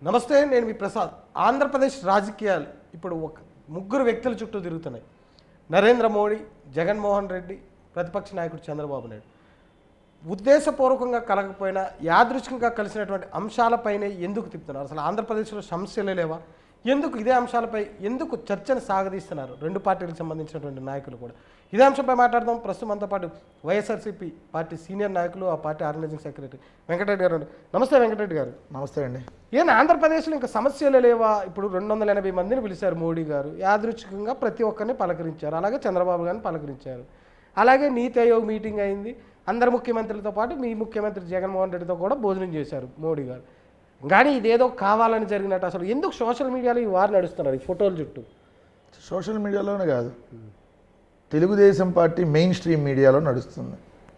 నమస్తే నేను మీ ప్రసాద్ ఆంధ్రప్రదేశ్ రాజకీయాలు ఇప్పుడు ఒక ముగ్గురు వ్యక్తుల చుట్టూ తిరుగుతున్నాయి నరేంద్ర మోడీ జగన్మోహన్ రెడ్డి ప్రతిపక్ష నాయకుడు చంద్రబాబు నాయుడు ఉద్దేశపూర్వకంగా కలగకపోయినా యాదృచ్ఛికంగా కలిసినటువంటి అంశాలపైనే ఎందుకు తిప్పుతున్నారు అసలు ఆంధ్రప్రదేశ్లో సమస్యలే లేవా ఎందుకు ఇదే అంశాలపై ఎందుకు చర్చను సాగదీస్తున్నారు రెండు పార్టీలకు సంబంధించినటువంటి నాయకులు కూడా ఇదే అంశంపై మాట్లాడదాం ప్రస్తుతం మనతో పాటు వైఎస్ఆర్సీపీ పార్టీ సీనియర్ నాయకులు ఆ పార్టీ ఆర్గనైజింగ్ సెక్రటరీ వెంకటరెడ్డి గారు ఉన్నారు. నమస్తే వెంకటరెడ్డి గారు నమస్తే అండి ఏం ఆంధ్రప్రదేశ్లో ఇంకా సమస్యలే లేవా ఇప్పుడు రెండు వందల ఎనభై మందిని పిలిచారు మోడీ గారు యాదృచ్ఛికంగా ప్రతి ఒక్కరిని పలకరించారు అలాగే చంద్రబాబు గారిని పలకరించారు అలాగే నీతి ఆయోగ్ మీటింగ్ అయింది అందరు ముఖ్యమంత్రులతో పాటు మీ ముఖ్యమంత్రి జగన్మోహన్ రెడ్డితో కూడా భోజనం చేశారు మోడీ గారు కానీ ఇదేదో కావాలని జరిగినట్టు అసలు ఎందుకు సోషల్ మీడియాలో ఈ వారు నడుస్తున్నారు ఈ ఫోటోల చుట్టూ సోషల్ మీడియాలోనే కాదు తెలుగుదేశం పార్టీ మెయిన్ స్ట్రీమ్ మీడియాలో నడుస్తుంది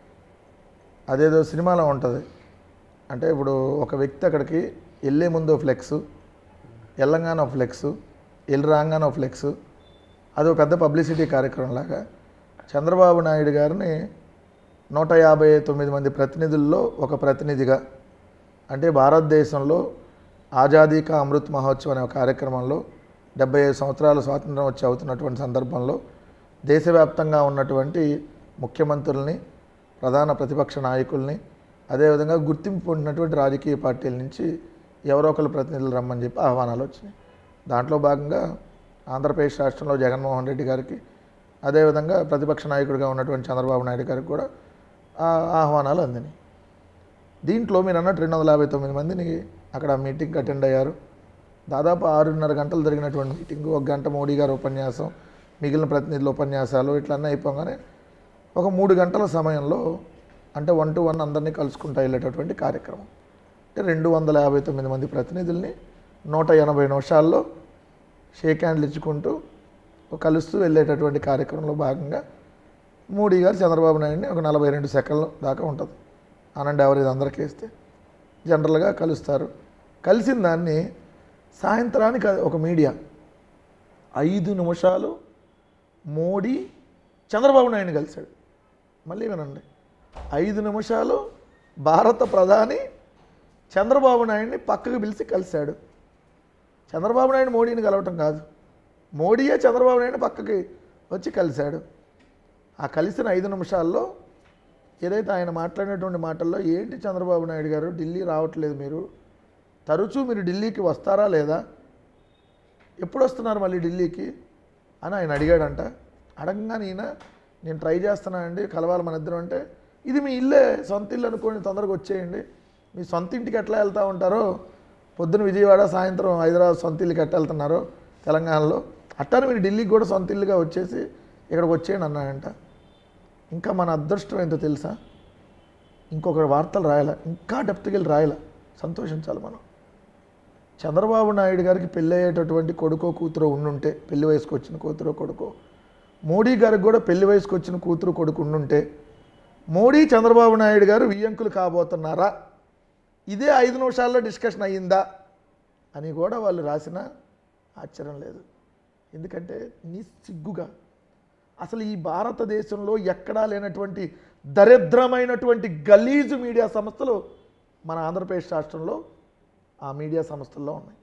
అదేదో సినిమాలో ఉంటుంది అంటే ఇప్పుడు ఒక వ్యక్తి అక్కడికి వెళ్ళే ముందు ఫ్లెక్స్ వెళ్ళంగానే ఫ్లెక్స్ వెళ్ళి రాగానే ఫ్లెక్స్ అది ఒక పెద్ద పబ్లిసిటీ కార్యక్రమం లాగా చంద్రబాబు నాయుడు గారిని నూట యాభై తొమ్మిది మంది ప్రతినిధుల్లో ఒక ప్రతినిధిగా అంటే భారతదేశంలో ఆజాదీ కా అమృత్ మహోత్సవ్ అనే ఒక కార్యక్రమంలో డెబ్బై ఐదు సంవత్సరాల స్వాతంత్రం వచ్చి అవుతున్నటువంటి సందర్భంలో దేశవ్యాప్తంగా ఉన్నటువంటి ముఖ్యమంత్రుల్ని ప్రధాన ప్రతిపక్ష నాయకుల్ని అదేవిధంగా గుర్తింపు పొందినటువంటి రాజకీయ పార్టీల నుంచి ఎవరో ఒకరు ప్రతినిధులు రమ్మని చెప్పి ఆహ్వానాలు వచ్చినాయి దాంట్లో భాగంగా ఆంధ్రప్రదేశ్ రాష్ట్రంలో జగన్మోహన్ రెడ్డి గారికి అదేవిధంగా ప్రతిపక్ష నాయకుడిగా ఉన్నటువంటి చంద్రబాబు నాయుడు గారికి కూడా ఆ ఆహ్వానాలు అందినాయి దీంట్లో మీరు అన్నట్టు రెండు వందల యాభై తొమ్మిది మందిని అక్కడ మీటింగ్కి అటెండ్ అయ్యారు దాదాపు ఆరున్నర గంటలు జరిగినటువంటి మీటింగ్ ఒక గంట మోడీ గారు ఉపన్యాసం మిగిలిన ప్రతినిధుల ఉపన్యాసాలు ఇట్లా అన్నీ అయిపోగానే ఒక మూడు గంటల సమయంలో అంటే వన్ టు వన్ అందరినీ కలుసుకుంటా వెళ్ళేటటువంటి కార్యక్రమం అంటే రెండు వందల యాభై తొమ్మిది మంది ప్రతినిధుల్ని నూట ఎనభై నిమిషాల్లో షేక్ హ్యాండ్లు ఇచ్చుకుంటూ కలుస్తూ వెళ్ళేటటువంటి కార్యక్రమంలో భాగంగా మోడీ గారు చంద్రబాబు నాయుడిని ఒక నలభై రెండు సెకండ్ల దాకా ఉంటుంది అనండి ఎవరు ఇది అందరికీ ఇస్తే జనరల్గా కలుస్తారు కలిసిన దాన్ని సాయంత్రానికి ఒక మీడియా ఐదు నిమిషాలు మోడీ చంద్రబాబు నాయుడిని కలిశాడు మళ్ళీ వినండి ఐదు నిమిషాలు భారత ప్రధాని చంద్రబాబు నాయుడిని పక్కకు పిలిచి కలిశాడు చంద్రబాబు నాయుడు మోడీని కలవటం కాదు మోడీయే చంద్రబాబు నాయుడు పక్కకి వచ్చి కలిశాడు ఆ కలిసిన ఐదు నిమిషాల్లో ఏదైతే ఆయన మాట్లాడినటువంటి మాటల్లో ఏంటి చంద్రబాబు నాయుడు గారు ఢిల్లీ రావట్లేదు మీరు తరచూ మీరు ఢిల్లీకి వస్తారా లేదా ఎప్పుడు వస్తున్నారు మళ్ళీ ఢిల్లీకి అని ఆయన అడిగాడంట అడగంగానే ఈయన నేను ట్రై చేస్తున్నానండి కలవాలి మన ఇద్దరం అంటే ఇది మీ ఇల్లే సొంత ఇల్లు అనుకోండి తొందరగా వచ్చేయండి మీ సొంత ఇంటికి ఎట్లా వెళ్తూ ఉంటారో పొద్దున విజయవాడ సాయంత్రం హైదరాబాద్ సొంత ఇల్లుకి ఎట్లా వెళ్తున్నారో తెలంగాణలో అట్టానే మీరు ఢిల్లీకి కూడా సొంత ఇల్లుగా వచ్చేసి ఇక్కడికి వచ్చేయండి అన్నాడంట ఇంకా మన అదృష్టం ఏంటో తెలుసా ఇంకొక వార్తలు రాయాల ఇంకా డెప్త్కి వెళ్ళి రాయాల సంతోషించాలి మనం చంద్రబాబు నాయుడు గారికి పెళ్ళి అయ్యేటటువంటి కొడుకో కూతురో ఉండుంటే పెళ్లి వయసుకు వచ్చిన కూతురో కొడుకో మోడీ గారికి కూడా పెళ్లి వయసుకు వచ్చిన కూతురు కొడుకు ఉండుంటే మోడీ చంద్రబాబు నాయుడు గారు వియ్యంకులు కాబోతున్నారా ఇదే ఐదు నిమిషాల్లో డిస్కషన్ అయ్యిందా అని కూడా వాళ్ళు రాసిన ఆశ్చర్యం లేదు ఎందుకంటే నిస్సిగ్గుగా అసలు ఈ భారతదేశంలో ఎక్కడా లేనటువంటి దరిద్రమైనటువంటి గలీజు మీడియా సంస్థలు మన ఆంధ్రప్రదేశ్ రాష్ట్రంలో ఆ మీడియా సంస్థల్లో ఉన్నాయి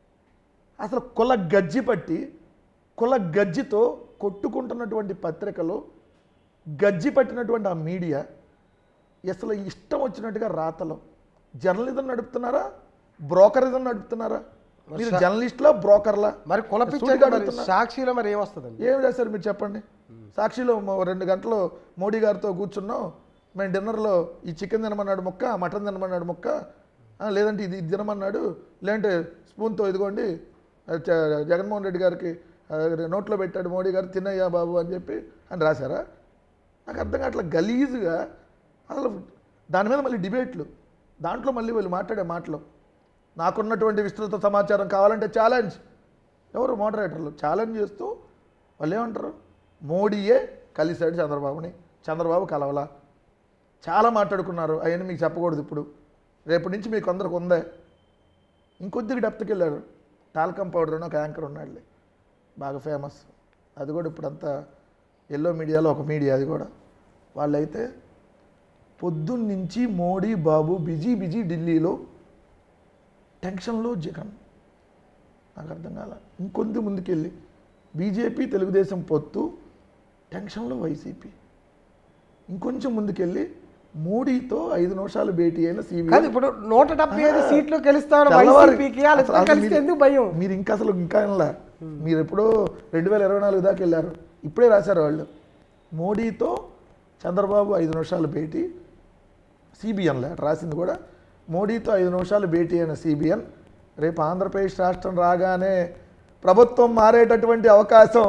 అసలు కుల గజ్జి పట్టి కుల గజ్జితో కొట్టుకుంటున్నటువంటి పత్రికలు గజ్జి పట్టినటువంటి ఆ మీడియా అసలు ఇష్టం వచ్చినట్టుగా రాతలు జర్నలిజం నడుపుతున్నారా బ్రోకరిజం నడుపుతున్నారా మీరు జర్నలిస్టులా బ్రోకర్లా మరి కుల సూటిగా పిచ్చాక మరి అడుగుతున్నా. సాక్షిలో మరి ఏమొస్తుందండి ఏం చేశారు మీరు చెప్పండి సాక్షిలో మొ- రెండు గంటలు మోడీ గారితో కూర్చున్నాం మేము డిన్నర్లో ఈ చికెన్ తినమన్నాడు ముక్క మటన్ తినమన్నాడు ముక్క ఆ, లేదంటే ఇది ఇది తినమన్నాడు లేదంటే స్పూన్తో ఇదిగోండి ఆ, చ- జగన్మోహన్ రెడ్డి గారికి ఆ, నోట్లో పెట్టాడు మోడీ గారు తినయ్యా బాబు అని చెప్పి అని రాశారా నాకు అర్థం కావట్లే గలీజుగా అసలు దాని మీద మళ్ళీ డిబేట్లు దాంట్లో మళ్ళీ వీళ్ళు మాట్లాడే మాటలు నాకున్నటువంటి విస్తృత సమాచారం కావాలంటే ఛాలెంజ్ ఎవరు మోడరేటర్లు ఛాలెంజ్ చేస్తూ వాళ్ళు ఏమంటారు మోడీయే కలిశాడు చంద్రబాబుని చంద్రబాబు కలవలా చాలా మాట్లాడుకున్నారు అవన్నీ మీకు చెప్పకూడదు ఇప్పుడు రేపటి నుంచి మీకు అందరికి ఉందే ఇంకొద్దిగా డెప్త్కి వెళ్ళారు టాల్కమ్ పౌడర్ అని ఒక యాంకర్ ఉన్నాడులే బాగా ఫేమస్ అది కూడా ఇప్పుడంతా ఎల్లో మీడియాలో ఒక మీడియా అది కూడా వాళ్ళైతే పొద్దున్నుంచి మోడీ బాబు బిజీ బిజీ ఢిల్లీలో టెన్షన్లో జగన్ నాకు అర్థం కాల ఇంకొంత ముందుకెళ్ళి బీజేపీ తెలుగుదేశం పొత్తు టెన్షన్లో వైసీపీ ఇంకొంచెం ముందుకెళ్ళి మోడీతో ఐదు నిమిషాలు భేటీ అయిన సిబిఐ కాదు ఇప్పుడు నూట డెబ్బై ఐదు సీట్లు గెలుస్తామని తెల్లవారి- వైసీపీకి వాళ్ళిద్దరూ అసలు కలిస్తే మీరు- ఎందుకు భయం మీరు ఇంకా అసలు ఇంకా అనలా మీరు ఎప్పుడో రెండు వేల ఇరవై నాలుగు దాకా వెళ్ళారు ఇప్పుడే రాశారు వాళ్ళు మోడీతో చంద్రబాబు ఐదు నిమిషాలు భేటీ సిబిఎన్ లే రాసింది కూడా మోడీతో ఐదు నిమిషాలు భేటీ అయిన సిబిఎన్ రేపు ఆంధ్రప్రదేశ్ రాష్ట్రం రాగానే ప్రభుత్వం మారేటటువంటి అవకాశం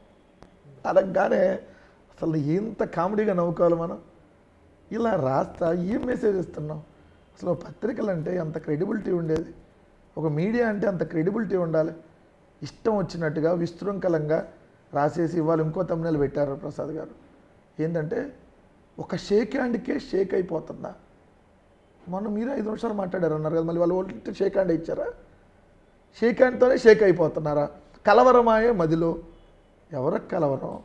అనగానే అసలు ఎంత కామెడీగా నవ్వుకోవాలి మనం ఇలా రాస్తా ఏం మెసేజ్ ఇస్తున్నాం అసలు పత్రికలు అంటే అంత క్రెడిబిలిటీ ఉండేది ఒక మీడియా అంటే అంత క్రెడిబిలిటీ ఉండాలి ఇష్టం వచ్చినట్టుగా విశృంఖలంగా రాసేసి ఇవాళ ఇంకో తమ్ముళ్ళు పెట్టారు ప్రసాద్ గారు ఏంటంటే ఒక షేక్ హ్యాండ్కే షేక్ అయిపోతుందా మొన్న మీరు ఐదు నిమిషాలు మాట్లాడారు అన్నారు కదా మళ్ళీ వాళ్ళు ఓల్టీ షేక్ హ్యాండ్ ఇచ్చారా షేక్ హ్యాండ్తోనే షేక్ అయిపోతున్నారా కలవరమాయే మదిలో ఎవరికి కలవరం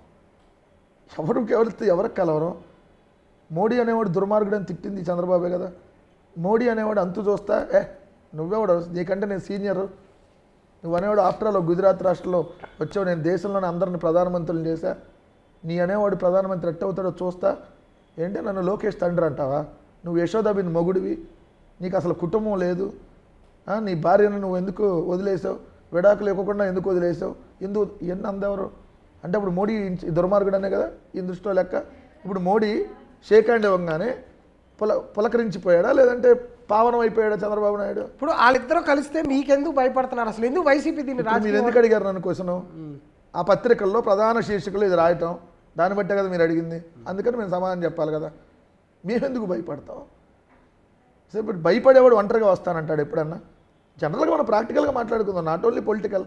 ఎవరికి ఎవరితో ఎవరికి కలవరం మోడీ అనేవాడు దుర్మార్గుడు అని తిట్టింది చంద్రబాబే కదా మోడీ అనేవాడు అంతు చూస్తా ఏ నువ్వెవడు నీకంటే నేను సీనియర్ నువ్వు అనేవాడు ఆఫ్టర్ ఆల్ గుజరాత్ రాష్ట్రంలో వచ్చావు నేను దేశంలోనే అందరిని ప్రధానమంత్రులు చేశా నీ అనేవాడు ప్రధానమంత్రి ఎట్ట అవుతాడో చూస్తా ఏంటి నన్ను లోకేష్ తండ్రి అంటావా నువ్వు యశోదాబిన్ మొగుడివి నీకు అసలు కుటుంబం లేదు ఆ, నీ భార్యను నువ్వు ఎందుకు వదిలేసావు విడాకులు ఇవ్వకుండా ఎందుకు వదిలేసావు ఎందుకు ఎన్ని అందెవరు అంటే ఇప్పుడు మోడీ ఇంచ- దుర్మార్గుడనే కదా ఈ దృష్టిలో లెక్క ఇప్పుడు మోడీ షేక్ హ్యాండ్ ఇవ్వగానే పుల పులకరించిపోయాడా లేదంటే పావనం అయిపోయాడా చంద్రబాబు నాయుడు ఇప్పుడు వాళ్ళిద్దరూ కలిస్తే మీకెందుకు భయపడుతున్నారు అసలు ఎందుకు వైసీపీ దీన్ని ఇప్పుడు మీరు రాజకీయ ఎందుకు అడిగారు నన్ను క్వశ్చన్ ఆ పత్రికల్లో ప్రధాన శీర్షికలు ఇది రాయటం దాన్ని బట్టే కదా మీరు అడిగింది అందుకని మేము సమాధానం చెప్పాలి కదా మేమెందుకు భయపడతాం సో ఇప్పుడు భయపడేవాడు ఒంటరిగా వస్తానంటాడు ఎప్పుడన్నా జనరల్గా మనం ప్రాక్టికల్గా మాట్లాడుకుందాం నాట్ ఓన్లీ పొలిటికల్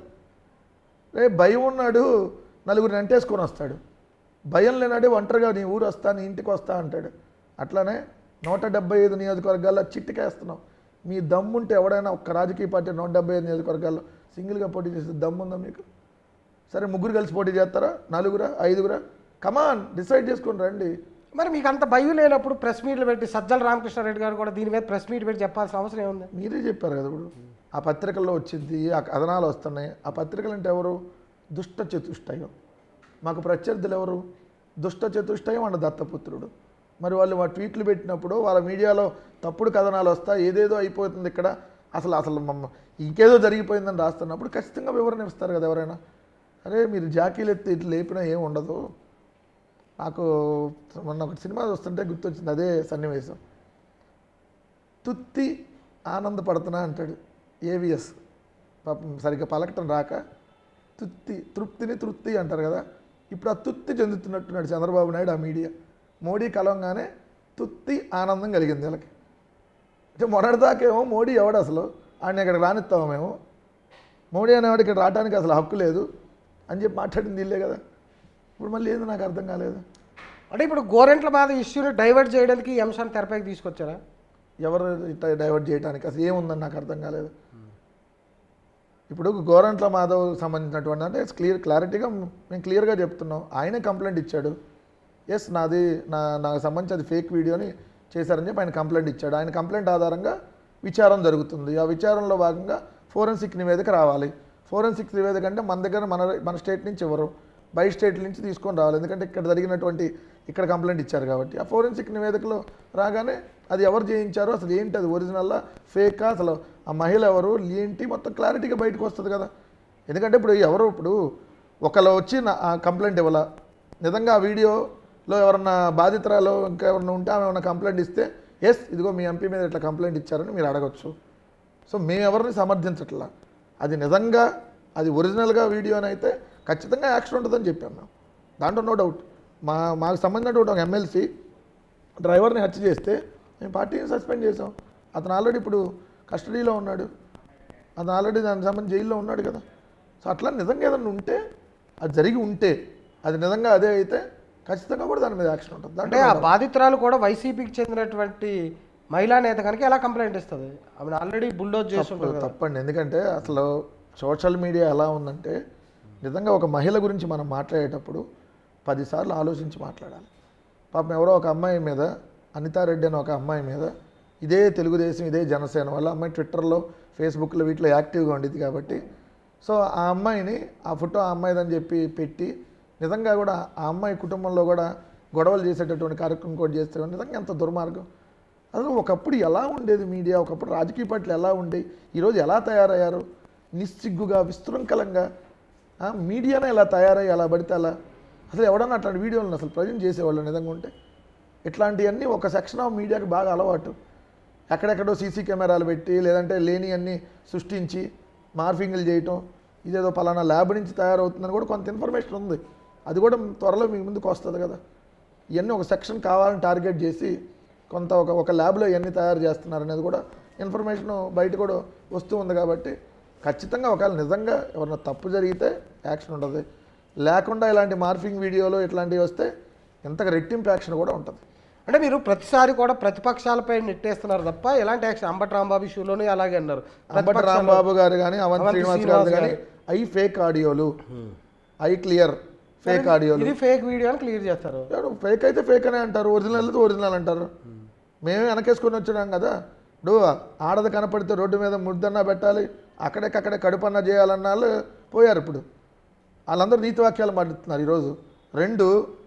రే భయం ఉన్నాడు నలుగురిని వెంటేసుకొని వస్తాడు భయం లేనాడే ఒంటరిగా నీ ఊరు వస్తా నీ ఇంటికి వస్తా అంటాడు అట్లానే నూట డెబ్బై ఐదు నియోజకవర్గాల్లో చిట్టికేస్తున్నాం మీ దమ్ముంటే ఎవడైనా ఒక్క రాజకీయ పార్టీ నూట డెబ్బై ఐదు నియోజకవర్గాల్లో సింగిల్గా పోటీ చేసే దమ్ముందా మీకు సరే ముగ్గురు కలిసి పోటీ చేస్తారా నలుగురా ఐదుగురా కమాన్ డిసైడ్ చేసుకొని రండి మరి మీకు అంత భయం లేనప్పుడు ప్రెస్ మీట్లు పెట్టి సజ్జల రామకృష్ణారెడ్డి గారు కూడా దీని మీద ప్రెస్ మీట్ పెట్టి చెప్పాల్సిన అవసరం ఏముంది మీరే చెప్పారు కదా ఇప్పుడు ఆ పత్రికల్లో వచ్చింది ఆ కథనాలు వస్తున్నాయి ఆ పత్రికలు అంటే ఎవరు దుష్ట చతుష్టయం మాకు ప్రత్యర్థులు ఎవరు దుష్ట చతుష్టయం అండ్ దత్తపుత్రుడు మరి వాళ్ళు మా ట్వీట్లు పెట్టినప్పుడు వాళ్ళ మీడియాలో తప్పుడు కథనాలు వస్తా ఏదేదో అయిపోతుంది ఇక్కడ అసలు అసలు మమ్మ ఇంకేదో జరిగిపోయిందని రాస్తున్నప్పుడు ఖచ్చితంగా వివరణ ఇస్తారు కదా ఎవరైనా అరే మీరు జాకీలు ఎత్తి ఇట్లా లేపినా ఏం ఉండదు నాకు మొన్న ఒక సినిమా చూస్తుంటే గుర్తొచ్చింది అదే సన్నివేశం తుత్తి ఆనందపడుతున్నా అంటాడు ఏవిఎస్ పాపం సరిగ్గా పలకటం రాక తుత్తి తృప్తిని తృప్తి అంటారు కదా ఇప్పుడు ఆ తుత్తి చెందుతున్నట్టున్నాడు చంద్రబాబు నాయుడు ఆ మీడియా మోడీ కలవంగానే తుత్తి ఆనందం కలిగింది వీళ్ళకి అంటే మొన్నటిదాకేమో మోడీ ఎవడు అసలు ఆయన ఇక్కడ రానిస్తాము మేము మోడీ అనేవాడు ఇక్కడ రావడానికి అసలు హక్కు లేదు అని చెప్పి మాట్లాడింది వీళ్ళే కదా ఇప్పుడు మళ్ళీ ఏంది నాకు అర్థం కాలేదు అంటే ఇప్పుడు గోరెంట్ల బాధ ఇష్యూని డైవర్ట్ చేయడానికి ఈ అంశాన్ని తెరపైకి తీసుకొచ్చారా ఎవరు ఇట్లా డైవర్ట్ చేయడానికి అసలు ఏముందని నాకు అర్థం కాలేదు ఇప్పుడు గోరంట్ల మాధవ్ సంబంధించినటువంటి అంటే క్లియర్ క్లారిటీగా మేము క్లియర్గా చెప్తున్నాం ఆయనే కంప్లైంట్ ఇచ్చాడు ఎస్ నాది నా నాకు సంబంధించి అది ఫేక్ వీడియోని చేశారని చెప్పి ఆయన కంప్లైంట్ ఇచ్చాడు ఆయన కంప్లైంట్ ఆధారంగా విచారం జరుగుతుంది ఆ విచారంలో భాగంగా ఫోరెన్సిక్ నివేదిక రావాలి ఫోరెన్సిక్ నివేదిక అంటే మన దగ్గర మన మన స్టేట్ నుంచి ఇవ్వరు బయట స్టేట్ నుంచి తీసుకొని రావాలి ఎందుకంటే ఇక్కడ జరిగినటువంటి ఇక్కడ కంప్లైంట్ ఇచ్చారు కాబట్టి ఆ ఫోరెన్సిక్ నివేదికలో రాగానే అది ఎవరు చేయించారో అసలు ఏంటి అది ఒరిజినల్లా ఫేకా అసలు ఆ మహిళ ఎవరు ఏంటి మొత్తం క్లారిటీగా బయటకు వస్తుంది కదా ఎందుకంటే ఇప్పుడు ఎవరు ఇప్పుడు ఒకళ్ళు వచ్చి నా ఆ కంప్లైంట్ ఇవ్వాల నిజంగా ఆ వీడియోలో ఎవరన్నా బాధితురాలు ఇంకా ఎవరన్నా ఉంటే ఆమె ఏమన్నా కంప్లైంట్ ఇస్తే ఎస్ ఇదిగో మీ ఎంపీ మీద ఇట్లా కంప్లైంట్ ఇచ్చారని మీరు అడగచ్చు సో మేము ఎవరిని సమర్థించట్లా అది నిజంగా అది ఒరిజినల్గా వీడియో అని అయితే ఖచ్చితంగా యాక్షన్ ఉంటుందని చెప్పాం మేము దాంట్లో నో డౌట్ మా మాకు సంబంధించినటువంటి ఒక ఎమ్మెల్సీ డ్రైవర్ని హత్య చేస్తే మేము పార్టీని సస్పెండ్ చేసాం అతను ఆల్రెడీ ఇప్పుడు కస్టడీలో ఉన్నాడు అతను ఆల్రెడీ దానికి సంబంధించి జైల్లో ఉన్నాడు కదా సో అట్లా నిజంగా ఏదైనా ఉంటే అది జరిగి ఉంటే అది నిజంగా అదే అయితే ఖచ్చితంగా కూడా దాని మీద యాక్షన్ ఉంటుంది అంటే దాంట్లో ఆ బాధితురాలు కూడా వైసీపీకి చెందినటువంటి మహిళా నేత కనుక ఎలా కంప్లైంట్ ఇస్తుంది ఆమె ఆల్రెడీ బుల్డోజ్ చేస్తుంటారు తప్పు- తప్పండి ఎందుకంటే అసలు సోషల్ మీడియా ఎలా ఉందంటే నిజంగా ఒక మహిళ గురించి మనం మాట్లాడేటప్పుడు పదిసార్లు ఆలోచించి మాట్లాడాలి పాపం ఎవరో ఒక అమ్మాయి మీద అనితారెడ్డి అని ఒక అమ్మాయి మీద ఇదే తెలుగుదేశం ఇదే జనసేన వల్ల అమ్మాయి ట్విట్టర్లో ఫేస్బుక్లో వీటిలో యాక్టివ్గా ఉండేది కాబట్టి సో ఆ అమ్మాయిని ఆ ఫోటో ఆ అమ్మాయిదని చెప్పి పెట్టి నిజంగా కూడా ఆ అమ్మాయి కుటుంబంలో కూడా గొడవలు చేసేటటువంటి కార్యక్రమం కూడా చేస్తే నిజంగా ఎంత దుర్మార్గం అసలు ఒకప్పుడు ఎలా ఉండేది మీడియా ఒకప్పుడు రాజకీయ పార్టీలు ఎలా ఉండేవి ఈరోజు ఎలా తయారయ్యారు నిస్సిగ్గుగా విశృంఖలంగా ఆ, మీడియానే ఎలా తయారయ్యి ఎలా పడితే అలా అసలు ఎవడన్నా అట్లాంటి వీడియోలను అసలు ప్రజెంట్ చేసేవాళ్ళు నిజంగా ఉంటే ఇట్లాంటివన్నీ ఒక సెక్షన్ ఆఫ్ మీడియాకి బాగా అలవాటు ఎక్కడెక్కడో సీసీ కెమెరాలు పెట్టి లేదంటే లేని అన్ని సృష్టించి మార్ఫింగ్లు చేయటం ఇదేదో పలానా ల్యాబ్ నుంచి తయారవుతుందని కూడా కొంత ఇన్ఫర్మేషన్ ఉంది అది కూడా త్వరలో మీ ముందుకు వస్తుంది కదా ఇవన్నీ ఒక సెక్షన్ కావాలని టార్గెట్ చేసి కొంత ఒక ఒక ల్యాబ్లో ఇవన్నీ తయారు చేస్తున్నారు అనేది కూడా ఇన్ఫర్మేషన్ బయట కూడా వస్తూ ఉంది కాబట్టి ఖచ్చితంగా ఒకవేళ నిజంగా ఎవరైనా తప్పు జరిగితే యాక్షన్ ఉంటుంది లేకుండా ఇలాంటి మార్ఫింగ్ వీడియోలు ఇట్లాంటివి వస్తే ఇంతగా రెట్టింపు యాక్షన్ కూడా ఉంటుంది అంటే మీరు ప్రతిసారి కూడా ప్రతిపక్షాలపై నెట్టేస్తున్నారు తప్ప ఎలాంటి యాక్షన్ అంబటి రాంబాబు ఇష్యూలోనే అలాగే అన్నారు అంబటి రాంబాబు గారు కానీ అవంతి అవంతి శ్రీనివాస్ శ్రీనివాస్ గారు కానీ ఐ ఫేక్ ఆడియోలు ఐ క్లియర్ ఫేక్ ఆడియోలు ఇది ఫేక్ వీడియో అని క్లియర్ చేస్తారు ఫేక్ అయితే ఫేక్ అనే అంటారు ఒరిజినల్ అయితే ఒరిజినల్ అంటారు మేమే వెనకేసుకొని వచ్చినాం కదా ఇప్పుడు ఆడది కనపడితే రోడ్డు మీద ముద్దన్నా పెట్టాలి అక్కడికక్కడే కడుపన్నా చేయాలన్న వాళ్ళు పోయారు ఇప్పుడు వాళ్ళందరూ నీతి వాక్యాలు మాట్లాడుతున్నారు ఈరోజు రెండు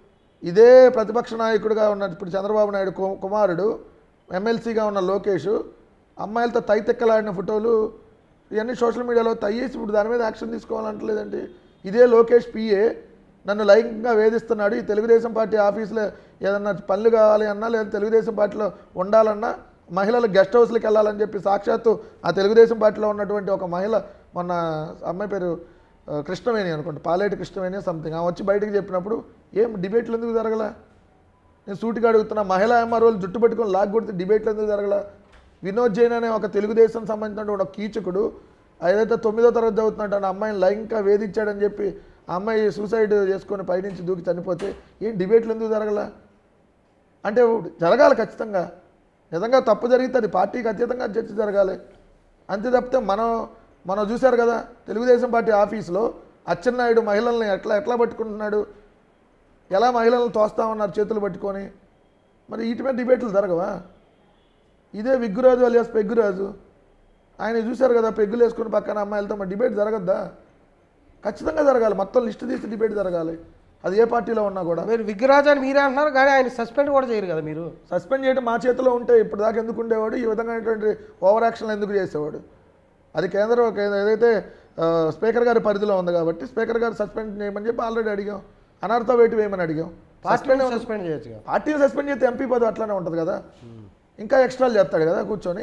ఇదే ప్రతిపక్ష నాయకుడిగా ఉన్న ఇప్పుడు చంద్రబాబు నాయుడు కు- కుమారుడు ఎమ్మెల్సీగా ఉన్న లోకేష్ అమ్మాయిలతో తైతెక్కలాడిన ఫోటోలు ఇవన్నీ సోషల్ మీడియాలో తయ్యేసి ఇప్పుడు దాని మీద యాక్షన్ తీసుకోవాలంటలేదండి ఇదే లోకేష్ పిఏ నన్ను లైంగికంగా వేధిస్తున్నాడు ఈ తెలుగుదేశం పార్టీ ఆఫీసులో ఏదన్నా పనులు కావాలి అన్నా లేదా తెలుగుదేశం పార్టీలో ఉండాలన్నా మహిళలు గెస్ట్ హౌస్లకు వెళ్ళాలని చెప్పి సాక్షాత్తు ఆ తెలుగుదేశం పార్టీలో ఉన్నటువంటి ఒక మహిళ మొన్న అమ్మాయి పేరు ఆ, కృష్ణవేణి అనుకుంటా పాలేటి కృష్ణవేణి సంథింగ్ ఆమె వచ్చి బయటకు చెప్పినప్పుడు ఏం డిబేట్లు ఎందుకు జరగల నేను సూటిగా అడుగుతున్నా మహిళా ఎంఆర్ఓలు జుట్టు పట్టుకొని లాగ్ కొడితే డిబేట్లు ఎందుకు జరగల వినోద్ జైన్ అనే ఒక తెలుగుదేశం సంబంధించిన ఒక కీచకుడు ఏదైతే తొమ్మిదో తరగతి చదువుతున్నట్టు ఆ అమ్మాయిని లైంగిక వేధించాడని చెప్పి ఆ అమ్మాయి సూసైడ్ చేసుకొని పైనుంచి దూకి చనిపోతే ఏం డిబేట్లు ఎందుకు జరగల అంటే జరగాలి ఖచ్చితంగా నిజంగా తప్పు జరిగితే అది పార్టీకి అతీతంగా చర్చ జరగాలి అంతే తప్పితే మనం మనం చూశారు కదా తెలుగుదేశం పార్టీ ఆఫీసులో అచ్చెన్నాయుడు మహిళల్ని ఎట్లా ఎట్లా పట్టుకుంటున్నాడు ఎలా మహిళలను తోస్తా ఉన్నారు చేతులు పట్టుకొని మరి వీటి మీద డిబేట్లు జరగవా ఇదే విగ్గురాజు అలియాస్ పెగ్గురాజు ఆయన చూశారు కదా పెగ్గులు వేసుకుని పక్కన అమ్మాయిలతో మరి డిబేట్ జరగద్దా ఖచ్చితంగా జరగాలి మొత్తం లిస్ట్ తీసి డిబేట్ జరగాలి అది ఏ పార్టీలో ఉన్నా కూడా మీరు విగ్రరాజు అని మీరే అంటున్నారు కానీ ఆయన సస్పెండ్ కూడా చేయరు కదా మీరు సస్పెండ్ చేయడం మా చేతిలో ఉంటే ఇప్పుడు దాకా ఎందుకు ఉండేవాడు ఈ విధమైనటువంటి ఓవర్ యాక్షన్లు ఎందుకు చేసేవాడు అది కేంద్ర కేంద్ర- ఏదైతే ఆ, స్పీకర్ గారి పరిధిలో ఉంది కాబట్టి స్పీకర్ గారు సస్పెండ్ చేయమని చెప్పి ఆల్రెడీ అడిగాం అనర్థ వేటు వేయమని అడిగాం పార్టీని సస్పెండ్ చేయొచ్చు కదా పార్టీని సస్పెండ్ చేస్తే ఎంపీ పదవి అట్లానే ఉంటుంది కదా ఇంకా ఎక్స్ట్రాలు చేస్తాడు కదా కూర్చొని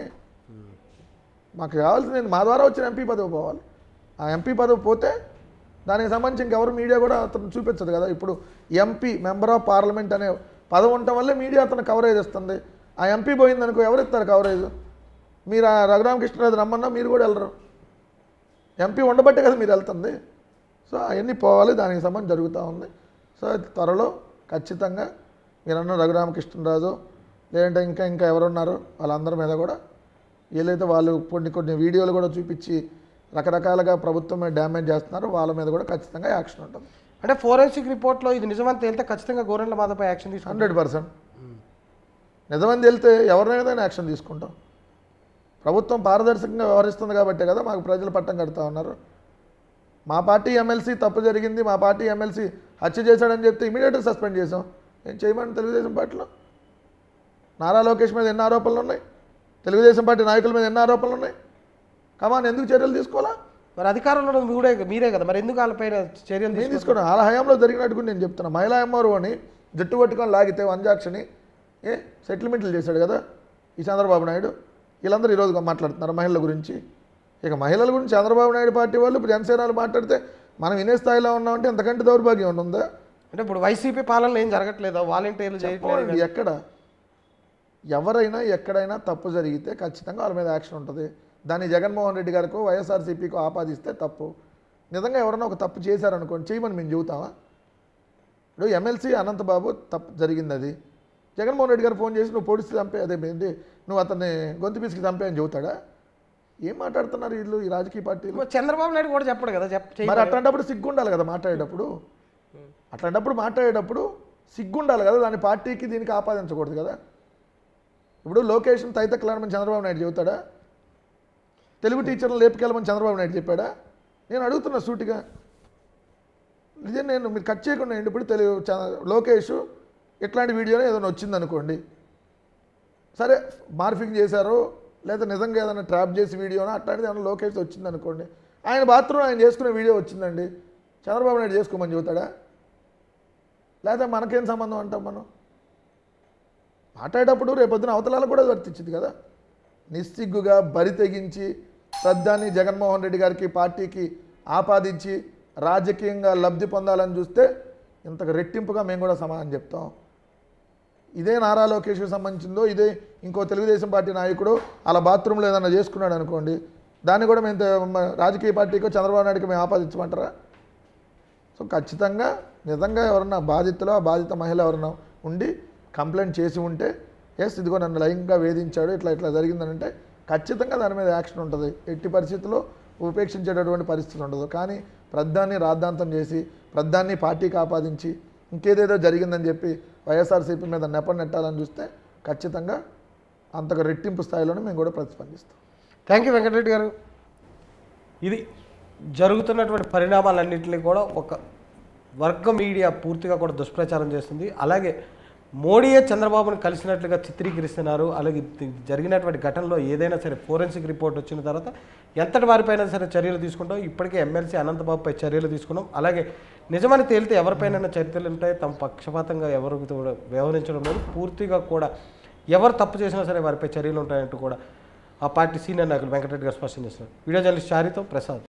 మాకు కావాల్సింది మా ద్వారా వచ్చిన ఎంపీ పదవి పోవాలి ఆ ఎంపీ పదవి పోతే దానికి సంబంధించి ఇంకెవరు మీడియా కూడా అతను చూపించదు కదా ఇప్పుడు ఎంపీ మెంబర్ ఆఫ్ పార్లమెంట్ అనే పదవి ఉండటం వల్లే మీడియా అతను కవరేజ్ ఇస్తుంది ఆ ఎంపీ పోయిందనుకో ఎవరు ఇస్తారు కవరేజ్ మీరు ఆ రఘురామకృష్ణరాజు రమ్మన్నా మీరు కూడా వెళ్ళరు ఎంపీ ఉండబట్టే కదా మీరు వెళ్తుంది సో అవన్నీ పోవాలి దానికి సంబంధం జరుగుతూ ఉంది సో త్వరలో ఖచ్చితంగా మీరన్న రఘురామకృష్ణరాజు లేదంటే ఇంకా ఇంకా ఎవరున్నారు వాళ్ళందరి మీద కూడా ఏదైతే వాళ్ళు కొన్ని కొన్ని వీడియోలు కూడా చూపించి రకరకాలుగా ప్రభుత్వం మీద డ్యామేజ్ చేస్తున్నారో వాళ్ళ మీద కూడా ఖచ్చితంగా యాక్షన్ ఉంటుంది అంటే ఫోరెన్సిక్ రిపోర్ట్లో ఇది నిజమని తేలితే ఖచ్చితంగా గోరెంట్ల మాధవపై యాక్షన్ తీసుకుంటారు హండ్రెడ్ పర్సెంట్ నిజమని వెళ్తే ఎవరినైనా యాక్షన్ తీసుకుంటాం ప్రభుత్వం పారదర్శకంగా వ్యవహరిస్తుంది కాబట్టే కదా మాకు ప్రజలు పట్టం కడతా ఉన్నారు మా పార్టీ ఎమ్మెల్సీ తప్పు జరిగింది మా పార్టీ ఎమ్మెల్సీ హత్య చేశాడని చెప్తే ఇమీడియట్గా సస్పెండ్ చేసాం ఏం చేయమని తెలుగుదేశం పార్టీలో నారా లోకేష్ మీద ఎన్ని ఆరోపణలు ఉన్నాయి తెలుగుదేశం పార్టీ నాయకుల మీద ఎన్ని ఆరోపణలు ఉన్నాయి కమాన్ ఎందుకు చర్యలు తీసుకోవాలా మరి అధికారంలో మీరే మీరే కదా మరి ఎందుకు వాళ్ళపైన చర్యలు నేను తీసుకుంటారు తీసుకున్నాను వాళ్ళ హయాంలో జరిగినట్టు కూడా నేను చెప్తున్నా మహిళా ఎంఆర్ఓ అని జట్టు పట్టుకొని లాగితే వంజాక్షని ఏ సెటిల్మెంట్లు చేశాడు కదా ఈ చంద్రబాబు నాయుడు వీళ్ళందరూ ఈరోజు మాట్లాడుతున్నారు మహిళల గురించి ఇక మహిళల గురించి చంద్రబాబు నాయుడు పార్టీ వాళ్ళు ఇప్పుడు జనసేనలు మాట్లాడితే మనం వినే స్థాయిలో ఉన్నామంటే ఎంతకంటే దౌర్భాగ్యం ఏమైనా ఉందా అంటే ఇప్పుడు వైసీపీ పాలనలో ఏం జరగట్లేదా వాలంటీర్లు చేయట్లేదు పోండి, ఎక్కడ ఎవరైనా ఎక్కడైనా తప్పు జరిగితే ఖచ్చితంగా వాళ్ళ మీద యాక్షన్ ఉంటుంది దాన్ని జగన్మోహన్ రెడ్డి గారికో వైఎస్ఆర్సీపీకో ఆపాదిస్తే తప్పు నిజంగా ఎవరైనా ఒక తప్పు చేశారనుకోండి చేయమని మేము చెబుతామా ఇప్పుడు ఎమ్మెల్సీ అనంతబాబు తప్పు జరిగింది అది జగన్మోహన్ రెడ్డి గారు ఫోన్ చేసి నువ్వు పొడిచి చంపే అదే ఏంటి నువ్వు అతన్ని గొంతు పిసికి చంపే అని చెబుతాడా ఏం మాట్లాడుతున్నారు వీళ్ళు ఈ రాజకీయ పార్టీలు మరి చంద్రబాబు నాయుడు కూడా చెప్పడు కదా చెప్ మరి చేయమని. అట్లాంటప్పుడు సిగ్గు ఉండాలి కదా మాట్లాడేటప్పుడు అట్లాంటప్పుడు మాట్లాడేటప్పుడు సిగ్గు ఉండాలి కదా దాని పార్టీకి దీనికి ఆపాదించకూడదు కదా ఇప్పుడు లోకేష్ని తైతక్కలాడమని చంద్రబాబు నాయుడు చెబుతాడా తెలుగు టీచర్లు లేపుకెళ్ళమని చంద్రబాబు నాయుడు చెప్పాడా నేను అడుగుతున్నా సూటిగా ఇదే నేను మీరు కట్ చేయకుండా ఏంటి ఇప్పుడు తెలుగు చ- లోకేష్ ఇట్లాంటి వీడియోనే ఏదైనా వచ్చింది అనుకోండి సరే మార్ఫింగ్ చేశారు లేదా నిజంగా ఏదైనా ట్రాప్ చేసి వీడియోనో అట్లాంటిది ఏమైనా లోకేష్ వచ్చింది అనుకోండి ఆయన బాత్రూమ్ ఆయన చేసుకునే వీడియో వచ్చిందండి చంద్రబాబు నాయుడు చేసుకోమని చెబుతాడా లేదా మనకేం సంబంధం అంటాం మనం మాట్లాడేటప్పుడు రేపొద్దున అవతలాలకు కూడా వర్తించింది కదా నిస్సిగ్గుగా బరి తెగించి ప్రధాని జగన్మోహన్ రెడ్డి గారికి పార్టీకి ఆపాదించి రాజకీయంగా లబ్ధి పొందాలని చూస్తే ఇంతకు రెట్టింపుగా మేము కూడా సమాధానం చెప్తాం ఇదే నారా లోకేష్కి సంబంధించిందో ఇదే ఇంకో తెలుగుదేశం పార్టీ నాయకుడు అలా బాత్రూంలో ఏదైనా చేసుకున్నాడు అనుకోండి దాన్ని కూడా మేము తె- మ- రాజకీయ పార్టీకో చంద్రబాబు నాయుడుకి మేము ఆపాదించమంటారా సో ఖచ్చితంగా నిజంగా ఎవరన్నా బాధితులు ఆ బాధిత మహిళ ఎవరన్నా ఉండి కంప్లైంట్ చేసి ఉంటే ఎస్ ఇదిగో నన్ను లైంగికంగా వేధించాడు ఇట్లా ఇట్లా జరిగిందని అంటే ఖచ్చితంగా దాని మీద యాక్షన్ ఉంటుంది ఎట్టి పరిస్థితుల్లో ఉపేక్షించేటటువంటి పరిస్థితి ఉండదు కానీ ప్రద్దాన్ని రాద్ధాంతం చేసి ప్రద్దాన్ని పార్టీకి ఆపాదించి ఇంకేదేదో జరిగిందని చెప్పి వైఎస్ఆర్సీపీ మీద నెప నెట్టాలని చూస్తే ఖచ్చితంగా అంతగా రెట్టింపు స్థాయిలోనే మేము కూడా ప్రతిస్పందిస్తాం థ్యాంక్ యూ వెంకటరెడ్డి గారు ఇది జరుగుతున్నటువంటి పరిణామాలన్నింటినీ కూడా ఒక వర్గ మీడియా పూర్తిగా కూడా దుష్ప్రచారం చేస్తుంది అలాగే మోడీయే చంద్రబాబును కలిసినట్లుగా చిత్రీకరిస్తున్నారు అలాగే ఇది జరిగినటువంటి ఘటనలో ఏదైనా సరే ఫోరెన్సిక్ రిపోర్ట్ వచ్చిన తర్వాత ఎంతటి వారిపైన సరే చర్యలు తీసుకుంటాం ఇప్పటికే ఎమ్మెల్సీ అనంతబాబుపై చర్యలు తీసుకున్నాం అలాగే నిజమని తేలితే ఎవరిపైన చర్యలు ఉంటాయి తమ పక్షపాతంగా ఎవరు కూడా వ్యవహరించడం లేదు పూర్తిగా కూడా ఎవరు తప్పు చేసినా సరే వారిపై చర్యలు ఉంటాయంటూ కూడా ఆ పార్టీ సీనియర్ నాయకులు వెంకటరెడ్డి గారు స్పష్టం చేస్తున్నారు వీడియో జర్నలిస్ట్ చారితో ప్రసాద్